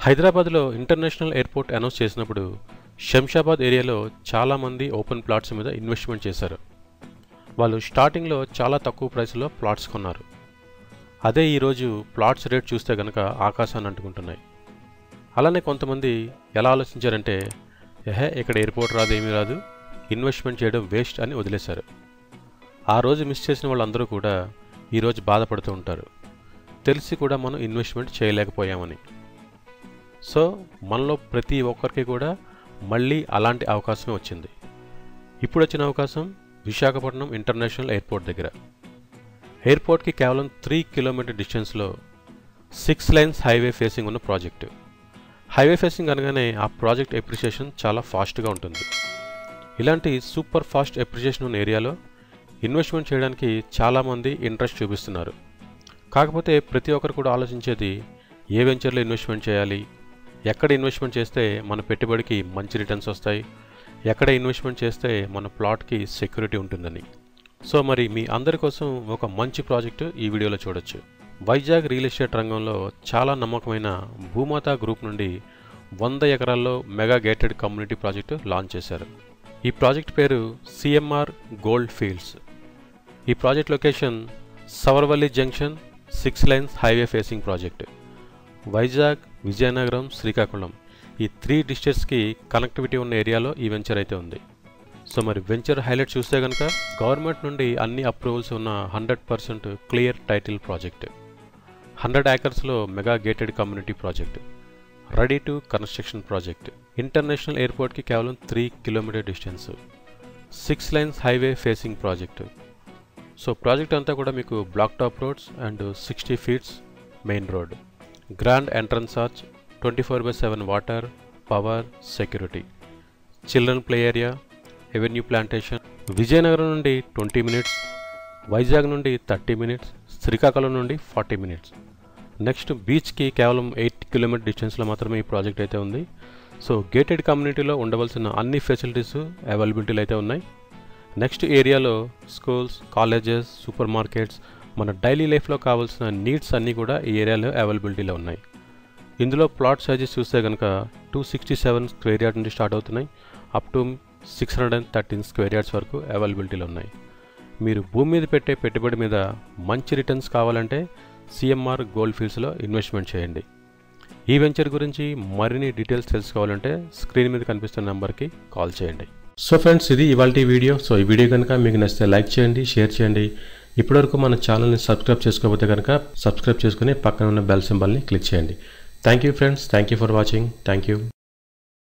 హైదరాబాద్లో international airport announce చేసినప్పుడు శంషాబాద్ ఏరియాలో చాలామంది ఓపెన్ ప్లాట్స్ మీద ఇన్వెస్ట్మెంట్ చేశారు వాళ్ళు స్టార్టింగ్లో చాలా తక్కువ ప్రైస్లో ప్లాట్స్ కొన్నారు అదే ఈరోజు ప్లాట్స్ రేట్ చూస్తే కనుక ఆకాశాన్ని అంటుకుంటున్నాయి అలానే కొంతమంది ఎలా ఆలోచించారంటే ఎహే ఇక్కడ ఎయిర్పోర్ట్ రాదు ఏమీ రాదు ఇన్వెస్ట్మెంట్ చేయడం వేస్ట్ అని వదిలేశారు ఆ రోజు మిస్ చేసిన వాళ్ళందరూ కూడా ఈరోజు బాధపడుతూ ఉంటారు తెలిసి కూడా మనం ఇన్వెస్ట్మెంట్ చేయలేకపోయామని సో మనలో ప్రతి ఒక్కరికి కూడా మళ్ళీ అలాంటి అవకాశమే వచ్చింది ఇప్పుడు వచ్చిన అవకాశం విశాఖపట్నం ఇంటర్నేషనల్ ఎయిర్పోర్ట్ దగ్గర ఎయిర్పోర్ట్కి కేవలం త్రీ కిలోమీటర్ డిస్టెన్స్లో సిక్స్ లైన్స్ హైవే ఫేసింగ్ ఉన్న ప్రాజెక్టు హైవే ఫేసింగ్ అనగానే ఆ ప్రాజెక్ట్ ఎప్రిషియేషన్ చాలా ఫాస్ట్గా ఉంటుంది ఇలాంటి సూపర్ ఫాస్ట్ ఎప్రిషియేషన్ ఉన్న ఏరియాలో ఇన్వెస్ట్మెంట్ చేయడానికి చాలామంది ఇంట్రెస్ట్ చూపిస్తున్నారు కాకపోతే ప్రతి ఒక్కరు కూడా ఆలోచించేది ఏ వెంచర్లో ఇన్వెస్ట్మెంట్ చేయాలి ఎక్కడ ఇన్వెస్ట్మెంట్ చేస్తే మన పెట్టుబడికి మంచి రిటర్న్స్ వస్తాయి ఎక్కడ ఇన్వెస్ట్మెంట్ చేస్తే మన ప్లాట్కి సెక్యూరిటీ ఉంటుందని సో మరి మీ అందరి కోసం ఒక మంచి ప్రాజెక్టు ఈ వీడియోలో చూడొచ్చు వైజాగ్ రియల్ ఎస్టేట్ రంగంలో చాలా నమ్మకమైన భూమాత గ్రూప్ నుండి వంద ఎకరాల్లో mega gated community project launch చేశారు ఈ ప్రాజెక్ట్ పేరు సిఎంఆర్ గోల్డ్ ఫీల్డ్స్ ఈ project location Savaravilli junction six lines highway facing project Vizag Vizianagaram Srikakulam ఈ త్రీ డిస్ట్రిక్ట్స్కి కనెక్టివిటీ ఉన్న ఏరియాలో ఈ వెంచర్ అయితే ఉంది సో మరి వెంచర్ హైలైట్ చూస్తే కనుక గవర్నమెంట్ నుండి అన్ని అప్రూవల్స్ ఉన్న hundred percent clear title project hundred ఏకర్స్లో mega gated community project ready to construction project international ఎయిర్పోర్ట్కి కేవలం three kilometer distance six lines highway facing project so project అంతా కూడా మీకు black top roads and sixty feets main road grand entrance arch twenty four by seven water power security children play area avenue plantation Vizianagaram నుండి twenty minutes Vizag నుండి thirty minutes Srikakulam నుండి forty minutes next బీచ్కి కేవలం eight kilometre డిస్టెన్స్లో మాత్రమే ఈ project అయితే ఉంది సో గేటెడ్ కమ్యూనిటీలో ఉండవలసిన అన్ని ఫెసిలిటీస్ అవైలబిలిటీలు అయితే ఉన్నాయి నెక్స్ట్ ఏరియాలో స్కూల్స్ కాలేజెస్ సూపర్ మార్కెట్స్ మన డైలీ లైఫ్లో కావాల్సిన నీడ్స్ అన్నీ కూడా ఈ ఏరియాలో అవైలబిలిటీలో ఉన్నాయి ఇందులో ప్లాట్ సైజెస్ చూస్తే కనుక two sixty seven square yard నుండి స్టార్ట్ అవుతున్నాయి up to six hundred and thirteen square yards వరకు అవైలబిలిటీలో ఉన్నాయి మీరు భూమి మీద పెట్టే పెట్టుబడి మీద మంచి రిటర్న్స్ కావాలంటే సిఎంఆర్ గోల్డ్ ఫీల్డ్స్లో ఇన్వెస్ట్మెంట్ చేయండి ఈ వెంచర్ గురించి మరిన్ని డీటెయిల్స్ తెలుసుకోవాలంటే స్క్రీన్ మీద కనిపిస్తున్న నెంబర్కి కాల్ చేయండి సో ఫ్రెండ్స్ ఇది ఇవాళ వీడియో సో ఈ వీడియో కనుక మీకు నచ్చితే లైక్ చేయండి షేర్ చేయండి ఇప్పటివరకు మన ఛానల్ని సబ్స్క్రైబ్ చేసుకోకపోతే కనుక సబ్స్క్రైబ్ చేసుకుని పక్కన ఉన్న బెల్ సింబల్ని క్లిక్ చేయండి thank you friends thank you for watching thank you